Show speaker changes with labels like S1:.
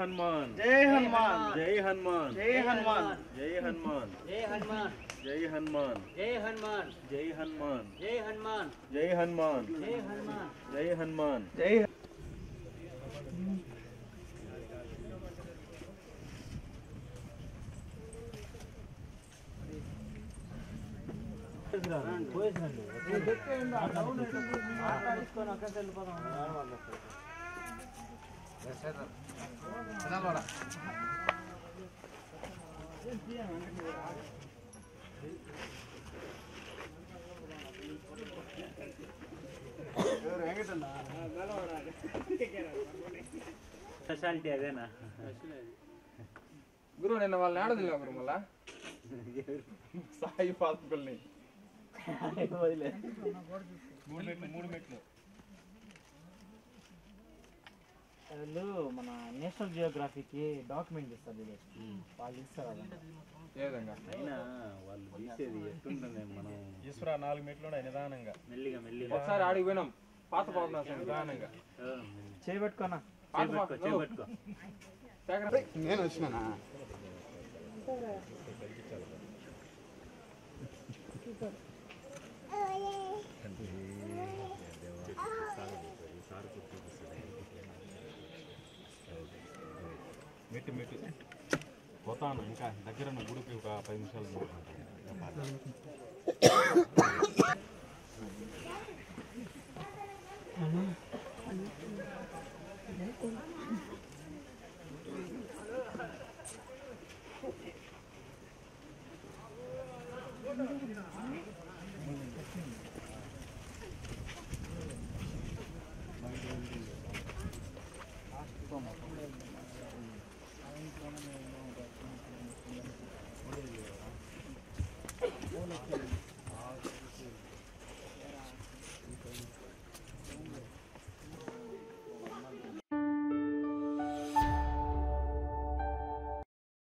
S1: హనుమాన్
S2: జై హనుమాన్
S1: జై హనుమాన్
S2: జై హనుమాన్
S1: జై హనుమాన్
S3: జై హనుమాన్
S1: జై హనుమాన్
S3: జై హనుమాన్
S1: జై హనుమాన్
S3: జై హనుమాన్
S1: జై హనుమాన్
S3: జై హనుమాన్
S1: జై హనుమాన్
S2: జై
S3: స్పెషాలిటీ అదేనా
S4: గురువు నిన్న వాళ్ళని ఆడదిలే గురు మళ్ళా సాయి పాత్రల్ని మూడు మెట్లు మూడు మెట్లు
S2: వీళ్ళు మన నేషనల్ జియోగ్రఫీకి డాక్యుమెంట్ ఇస్తారు ఇది వాళ్ళు ఇస్తారు అదంతా
S4: ఏ విధంగా
S1: అయినా వాళ్ళు తీసేది ఎట్టుంటుంది మనం
S4: ఈశ్వర నాలుగు మెట్లు ఉన్నాయి నిదానంగా
S3: మెల్లిగా మెల్లిగా
S4: ఒకసారి ఆడికి పోయినాం పాత పాపనాశం నిదానంగా
S2: చేయబెట్టుకోనా
S4: పాత
S3: చేపట్టుకో చేపట్టుకో
S4: నేను వచ్చినానా
S1: మెట్టు మెట్టు పోతాను ఇంకా దగ్గర ఉన్న గుడికి ఒక పది నిమిషాలు